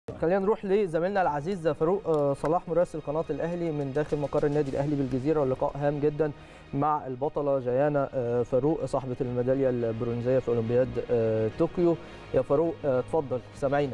خلينا نروح لزميلنا العزيز فاروق صلاح مراسل قناه الاهلي من داخل مقر النادي الاهلي بالجزيره واللقاء هام جدا مع البطله جيانا فاروق صاحبه الميداليه البرونزيه في اولمبياد طوكيو يا فاروق اتفضل سامعينك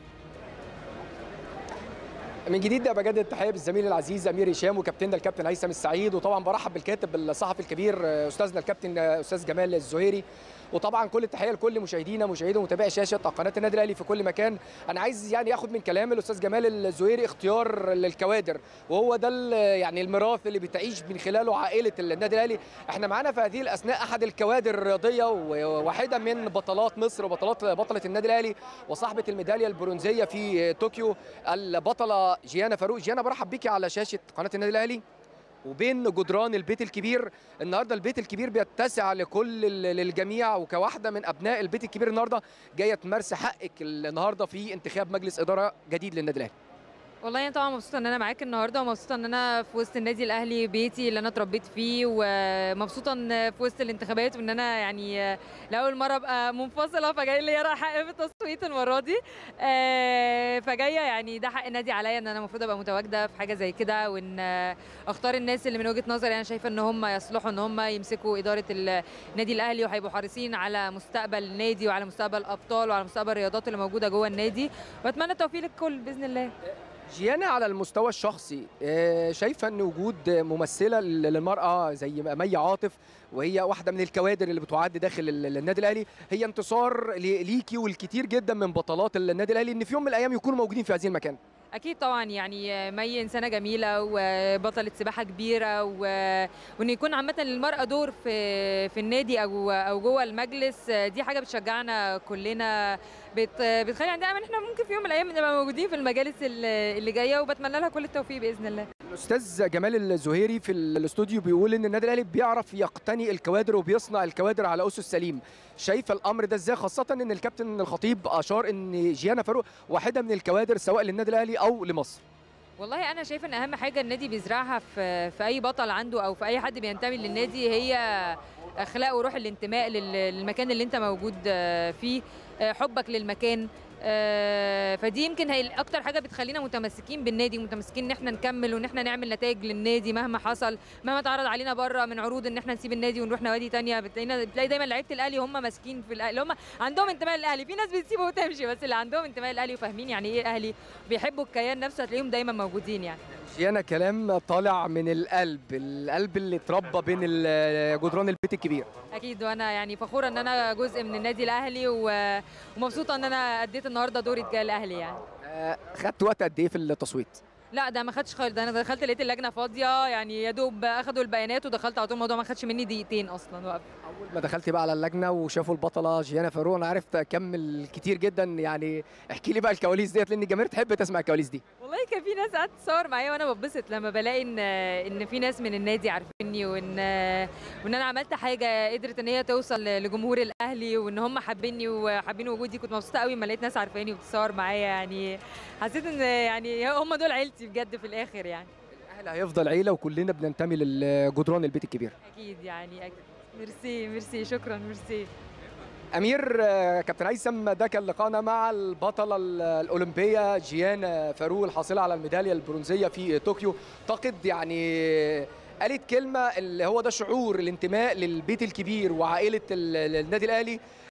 من جديد بجدد التحيه بالزميل العزيز امير هشام وكابتننا الكابتن هيثم السعيد وطبعا برحب بالكاتب الصحفي الكبير استاذنا الكابتن استاذ جمال الزهيري وطبعا كل التحيه لكل مشاهدينا مشاهدي ومتابعي شاشه قناه النادي الاهلي في كل مكان انا عايز يعني اخد من كلام الاستاذ جمال الزهيري اختيار للكوادر وهو ده يعني الميراث اللي بتعيش من خلاله عائله النادي الاهلي احنا معانا في هذه الاثناء احد الكوادر الرياضيه وواحده من بطلات مصر وبطلات بطله النادي الاهلي وصاحبه الميداليه البرونزيه في طوكيو البطله جيانا فاروق جيانا برحب بيكي على شاشه قناه النادي الاهلي وبين جدران البيت الكبير النهارده البيت الكبير بيتسع لكل للجميع وكواحده من ابناء البيت الكبير النهارده جايه تمارسي حقك النهارده في انتخاب مجلس اداره جديد للنادي الاهلي والله انا طبعا مبسوطه ان انا معاك النهارده ومبسوطه ان انا في وسط النادي الاهلي بيتي اللي انا اتربيت فيه ومبسوطه ان في وسط الانتخابات وان انا يعني لاول مره ابقى منفصله فجاي لي حق في التصويت المره دي فجايه يعني ده حق النادي عليا ان انا المفروض ابقى متواجده في حاجه زي كده وان اختار الناس اللي من وجهه نظري انا شايفه ان هم يصلحوا ان هم يمسكوا اداره النادي الاهلي وهيبقوا حريصين على مستقبل النادي وعلى مستقبل الابطال وعلى مستقبل الرياضات اللي موجوده جوه النادي واتمنى التوفيق للكل باذن الله جيانا على المستوى الشخصي شايفه ان وجود ممثله للمراه زي مي عاطف وهي واحده من الكوادر اللي بتعد داخل النادي الاهلي هي انتصار ليكي والكثير جدا من بطلات النادي الاهلي ان في يوم من الايام يكونوا موجودين في هذه المكان اكيد طبعا يعني مي انسانه جميله وبطله سباحه كبيره و... وان يكون عامه للمراه دور في في النادي او او جوه المجلس دي حاجه بتشجعنا كلنا بت... بتخلي عندنا امل احنا ممكن في يوم من الايام نبقى موجودين في المجالس اللي جايه وبتمنى لها كل التوفيق باذن الله الاستاذ جمال الزهيري في الاستوديو بيقول ان النادي الاهلي بيعرف يقتني الكوادر وبيصنع الكوادر على اسس سليم شايفه الامر ده ازاي خاصه ان الكابتن الخطيب اشار ان جيانا فاروق واحده من الكوادر سواء للنادي الاهلي او لمصر والله انا شايفه ان اهم حاجه النادي بيزرعها في في اي بطل عنده او في اي حد بينتمي للنادي هي اخلاق وروح الانتماء للمكان اللي انت موجود فيه حبك للمكان فدي يمكن هي اكتر حاجه بتخلينا متمسكين بالنادي متمسكين ان احنا نكمل وان احنا نعمل نتائج للنادي مهما حصل مهما اتعرض علينا بره من عروض ان احنا نسيب النادي ونروح نوادي تانية بتلاقينا بتلاقي دايما لعيبه الاهلي هم ماسكين في الاهلي هم عندهم انتماء للاهلي في ناس بتسيبه وتمشي بس اللي عندهم انتماء للاهلي وفاهمين يعني ايه الاهلي بيحبوا الكيان نفسه هتلاقيهم دايما موجودين يعني جيانا كلام طالع من القلب القلب اللي اتربى بين جدران البيت الكبير اكيد وانا يعني فخوره ان انا جزء من النادي الاهلي ومبسوطه ان انا اديت النهارده دوري تجاه الاهلي يعني خدت وقت قد ايه في التصويت لا ده ما خدش خالص ده انا دخلت لقيت اللجنه فاضيه يعني يا دوب اخدوا البيانات ودخلت على طول الموضوع ما خدش مني دقيقتين اصلا وقف اول ما دخلتي بقى على اللجنه وشافوا البطله جيانا فاروق انا عرفت كم كتير جدا يعني احكي لي بقى الكواليس ديت لان الجماهير تحب تسمع الكواليس دي والله كان في ناس قعدت تصور معايا وانا بتبسط لما بلاقي ان ان في ناس من النادي عارفيني وان وان انا عملت حاجه قدرت ان هي توصل لجمهور الاهلي وان هم حابيني وحابين وجودي كنت مبسوطه قوي لما لقيت ناس عارفاني وبتصور معايا يعني حسيت ان يعني هم دول عيلتي بجد في الاخر يعني الاهلي هيفضل عيله وكلنا بننتمي لجدران البيت الكبير اكيد يعني أكيد. ميرسي ميرسي شكرا ميرسي امير كابتن هيثم ده كان لقاءنا مع البطله الاولمبيه جيانا فاروق الحاصله على الميداليه البرونزيه في طوكيو اعتقد يعني قالت كلمه اللي هو ده شعور الانتماء للبيت الكبير وعائله النادي الاهلي